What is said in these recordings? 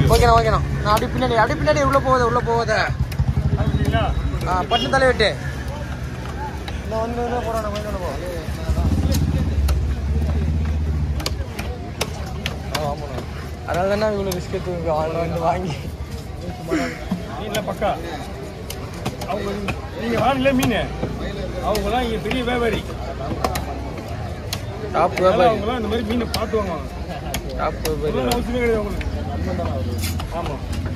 ஓகேண்ணா ஓகேண்ணா நான் அப்படியே பின்னாடி அப்படியே பின்னாடி உள்ள போகுது உள்ள போகுது ஆ பட்டு தலை விட்டு இன்னும் வந்து வந்து போகிறோம் கொஞ்சம் போ ஆமாண்ணா அதனால தானே இவ்வளோ ரிஸ்க் எடுத்து ஆன்லைன் வந்து வாங்கி மீன்ல பக்கா அவங்க நீங்க வாங்கல மீன் அவங்கலாம் இங்க பெரிய வியாபாரி டாப் அதனால வியாபாரி அவங்கலாம் இந்த மாதிரி மீனை பார்த்து வாங்குவாங்க டாப் வியாபாரி இதெல்லாம் அவசியமே கிடையாது அவங்களுக்கு ஆமா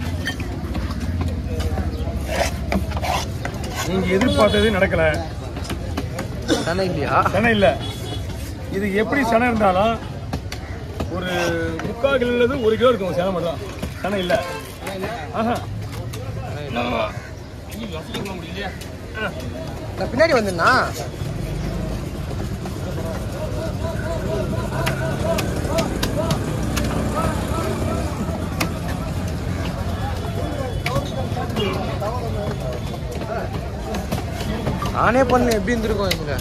நீங்க எதிர்பார்த்தது நடக்கல தானே இல்லையா சனை இல்ல இது எப்படி சனை இருந்தாலும் ஒரு முக்கால் கிலோல ஒரு கிலோ இருக்கும் சனை மட்டும் தான் சனை இல்ல ஆஹா நான் பின்னாடி வந்துண்ணா நானே பண்ண எப்படி இருந்திருக்கும் இங்க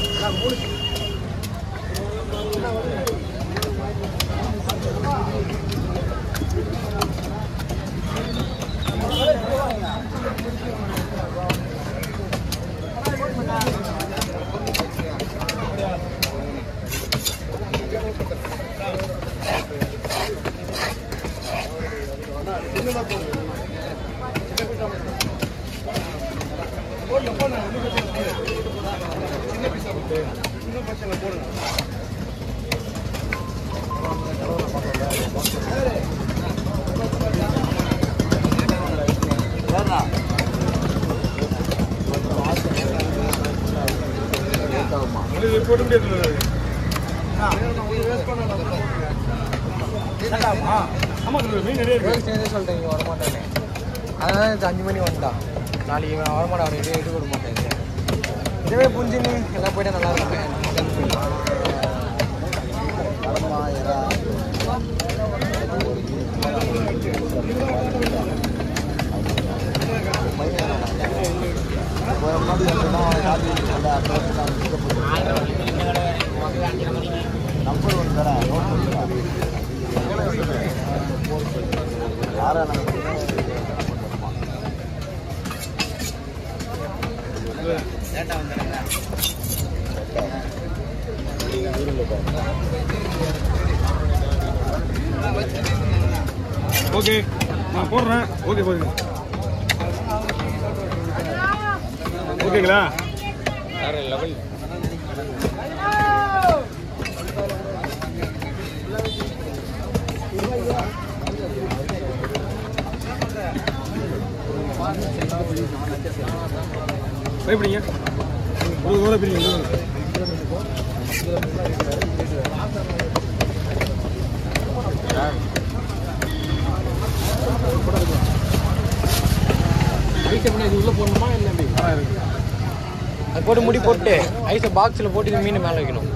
இது போட்டு முடியாது ஆமா இதுல மீன் நிறைய இருக்கு சேர்ந்து சொல்லிட்டேன் இங்கே வரமாட்டேன்னு அதனால இது அஞ்சு மணி வந்தான் நாளைக்கு இவன் வரமாட்டான் அவன் இது இது கொடுக்க மாட்டேன் இது. இதுவே புரிஞ்சு நீ எல்லாம் போயிட்டா நல்லா இருக்கும் ஓகே நான் போடுறேன் ஓகே போதுங்க ஓகேங்களா வேற லெவல் பயப்படிங்க ஒரு தூரம் பிரிங்க உள்ள போடணுமா இல்லை அது போட்டு முடி போட்டு ஐஸை பாக்ஸில் போட்டு இது மீன் மேலே வைக்கணும்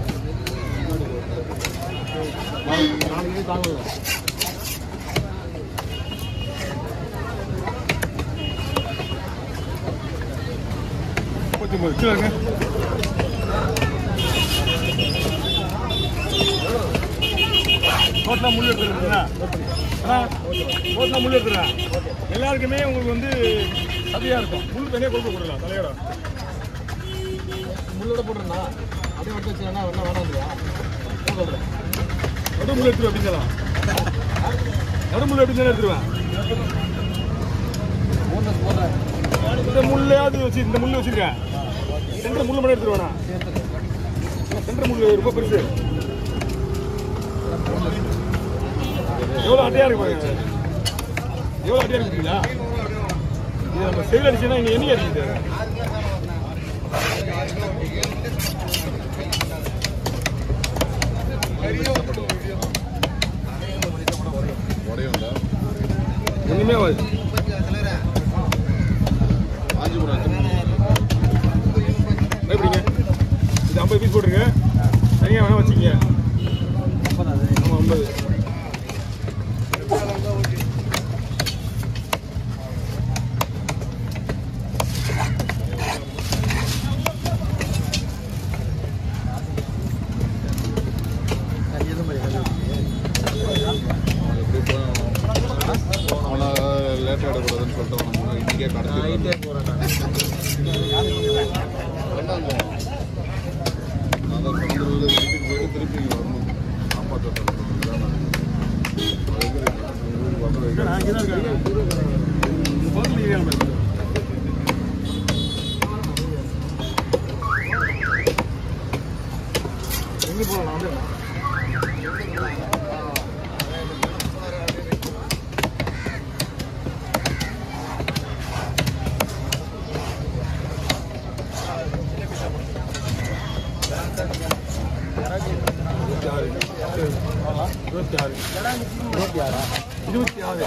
முப்பத்தி ஒன்பது கீழே இருங்க ரோட்டில் முள் எடுத்துருக்குங்களா ரோட்டில் முள் எடுத்துறேன் எல்லாருக்குமே உங்களுக்கு வந்து சதியாக இருக்கும் முள் தனியாக கொடுக்க கொடுக்கலாம் தலையோட முள்ளோட போட்டுருந்தா அப்படியே எடுத்து வச்சுனா என்ன வேணாம் இல்லையா சொல்கிறேன் நடு முள் எடுத்துருவேன் அப்படின்னு சொல்லலாம் நடு முள் எப்படி எடுத்துருவேன் போனஸ் போடுறேன் இந்த முள்ளையாவது வச்சு இந்த முள் வச்சிருக்கேன் சென்டர் முள் மட்டும் எடுத்துருவேண்ணா சென்டர் முள் ரொம்ப பெருசு எவ்வளோ அட்டையா இருக்கு பாருங்க எவ்வளோ அட்டையா இருக்குங்களா இது நம்ம செவில் அடிச்சுன்னா இங்கே என்ன அடிக்குது ஒன்றுமே ஆகாது எப்படிங்க இது ஐம்பது பீஸ் போட்டுருங்க தனியாக வேணா வச்சுக்கங்க ஆமாம் ஐம்பது இங்கே கடத்தி நைட்டே போகிறேன் நான் வேண்டாம் நான் தான் கடந்த ஊரில் வீட்டுக்கு போயிட்டு திருப்பி இங்கே வரணும் காப்பாற்ற நான் இங்கே தான் இருக்கேன் பக்கத்துல இருக்காங்க பாரு. எங்கே போகலாம் வந்து இருபத்தி ஆறு இருபத்தி ஆறு இருபத்தி ஆறா இருபத்தி ஆறு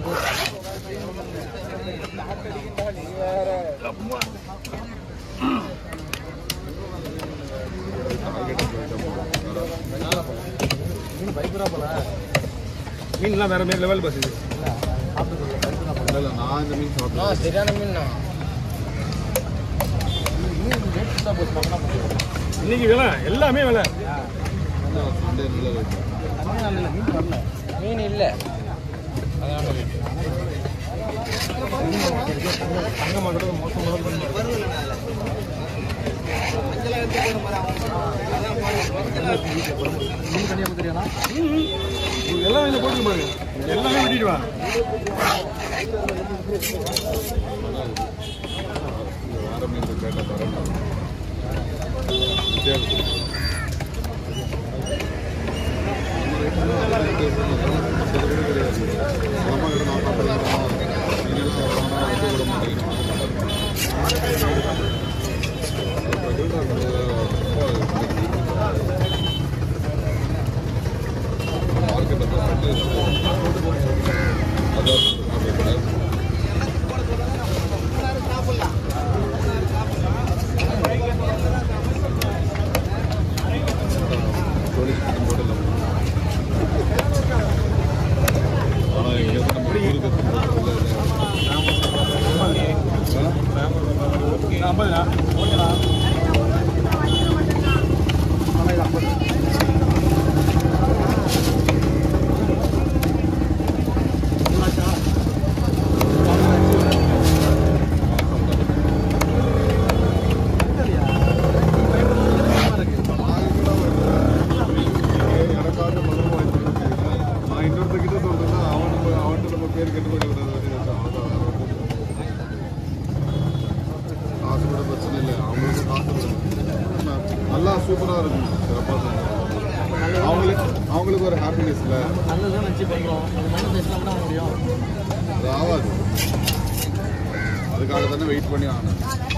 மீன் பயப்புறா போல மீன்லாம் வேற மாரி லெவல் பஸ் இது இல்லை நான் இந்த மீன் ஆ சாப்பிட்டேன் சரியான மீன்ண்ணா மீன் ரேட் தான் போச்சு பார்க்கலாம் இன்னைக்கு விலை எல்லாமே விலை சண்டே நல்ல ரேட் மீன் வரல மீன் இல்லை அதான் ரேட்டு தங்க மாட்டோட மோசமாக மீன் தனியாக கொடுத்துறியாண்ணா எல்லாமே இதில் போட்டு பாரு எல்லாமே வெட்டிட்டு வா வேற மீன் கேட்டால் தரேன் வித்தியாசம் அதான் போலீஸ் போடல ஆனால் இங்கே நம்ம ஊருக்கு ஐம்பதுண்ணா எனக்காக மதம் வாங்கிட்டு நான் இன்னொருத்தக்கிட்ட சொல்றேன்னா அவன் நம்ம அவன்கிட்ட நம்ம பேர் கெட்டு போயிட கூடாது காசு கூட பிரச்சனை இல்லை அவங்களுக்கு காசு இல்லை. நல்லா சூப்பராக இருக்கும் சிறப்பாக அவங்களுக்கு அவங்களுக்கு ஒரு ஹாப்பினஸ் இல்லை நல்லதுதான் நினச்சி பண்ணுறோம் அது மைண்ட் பேசலாம் தான் முடியும் அது ஆகாது அதுக்காக தானே வெயிட் பண்ணி ஆகணும்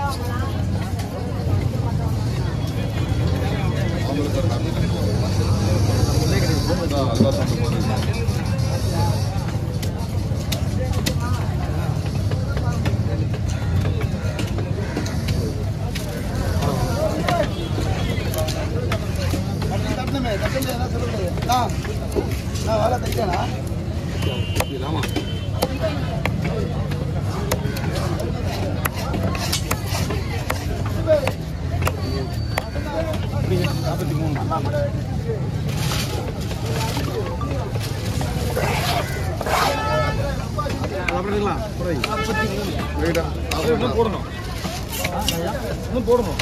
அவங்களுக்கு ஒரு ஹாப்பினஸ் அதுதான் சொல்ல போகிறேன் நாற்பத்தி மூணு சாப்பிட்றீங்களா வெயிட்டா இன்னும் போடணும் இன்னும் போடணும்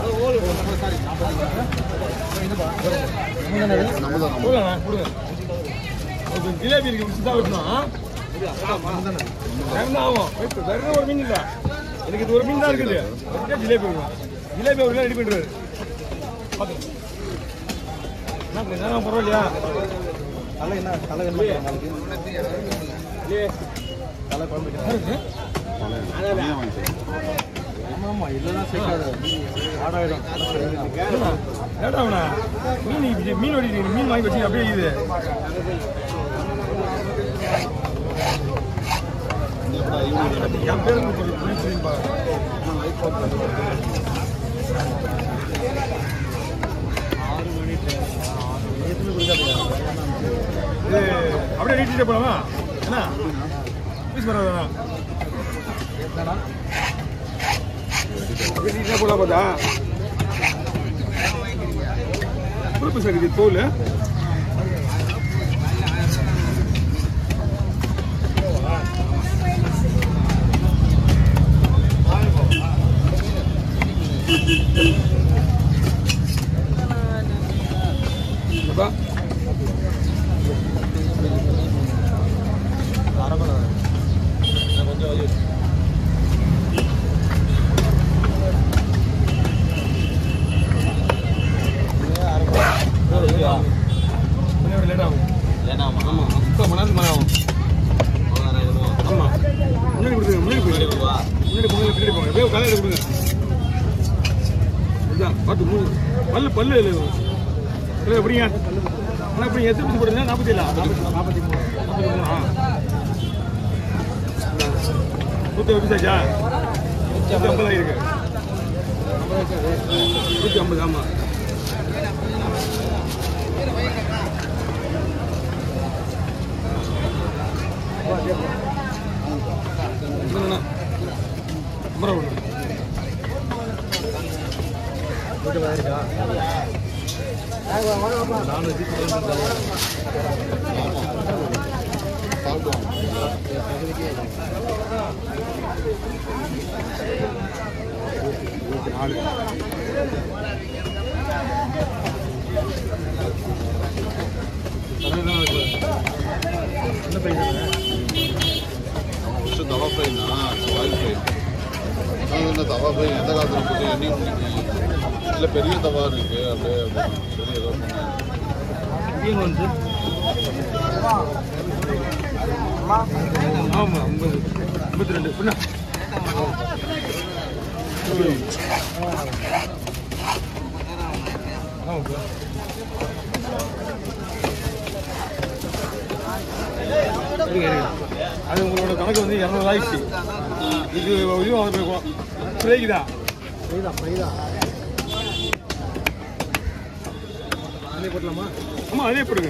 நம்ம தான் கொடுங்க கொடுங்க ஒரு ஜிலேபி இருக்கு மிஸ் தான் வெட்டணும் வேற என்ன ஆகும் வெட்டு வேற என்ன ஒரு மீன் இல்லை எனக்கு இது ஒரு மீன் தான் இருக்குது வெட்டியா ஜிலேபி வேணும் ஜிலேபி ஒரு ரெடி பண்ணுறாரு பார்த்து என்ன கொஞ்ச நேரம் பரவாயில்லையா தலை என்ன தலை என்ன நாளைக்கு இல்லையே தலை குழம்பு இருக்கு தனியாக வாங்கிக்கிறேன் ஆமாம் ஆமாம் இல்லைன்னா சேர்க்காது ஆடாயிடும் ஏடா அவனா மீன் இப்படி மீன் வெட்டி மீன் வாங்கி வச்சு அப்படியே இது இந்த கூட ஈவினிங் என் பேர் மீன் சொல்லிப்பா இது அப்படியே நீட்டிட்டு போலாமா என்ன பீஸ் வராதா அப்படியே நீட்டினா போலாம் பார்த்தா புதுப்பு சார் இது தோல் ஆமா முக்கால் மணி நேரத்துக்கு மேலே ஆகும் ஆமா முன்னாடி கொடுத்துருங்க முன்னாடி போயிடுங்க முன்னாடி போங்க பின்னாடி போங்க எப்படியோ கலையில கொடுங்க இதான் பார்த்து மூணு பல்லு பல்லு இல்லை இல்லை எப்படிங்க ஆனால் இப்படி எத்தனை பீஸ் போடுங்க நாற்பத்தி ஏழா நாற்பத்தி மூணு நாற்பத்தி மூணு ஆ நூற்றி ஐம்பது ஆச்சா நூற்றி ஐம்பது ஆகிருக்கு நூற்றி ஐம்பது ஆமாம் என்னண்ணா அமரா ஒன்று என்ன பையன் ஃபஸ்ட்டு தவா ஃப்ரைனா ஆயில் ஃப்ரை நான் என்ன தவா ஃப்ரை எந்த காலத்தில் போட்டு எண்ணெய் ஊற்றி இல்லை பெரிய தவா இருக்கு அப்படியே சரி ஏதோ பண்ணேன் இங்கேயும் வந்து ஆமாம் ஐம்பது ஐம்பத்தி ரெண்டு பின்ன அது உங்களோட கணக்கு வந்து இரநூறு ஆயிடுச்சு இது இதுவும் வந்து போய்க்கும் ஃப்ரைக்குதா அதே போட்டலாமா ஆமாம் அதே போடுங்க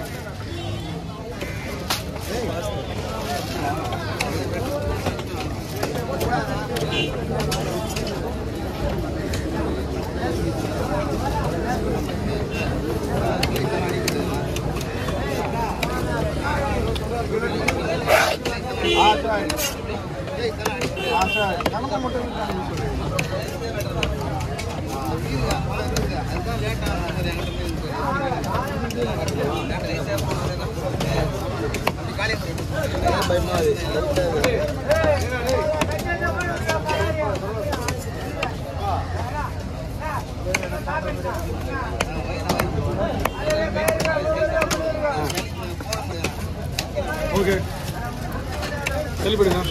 ஓகே தள்ளிப்படுங்க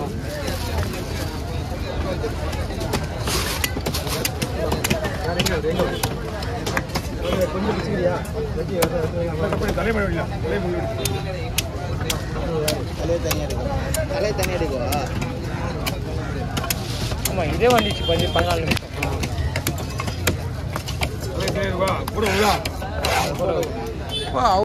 கொஞ்சம் பிடிச்சிக்கிறியா தலைமுறை இல்லை தலைமுறை ஆமாம் இதே வந்துச்சு பதி பதினாலு நிமிஷம் தலைமுறை ரூபா கூட விழா வா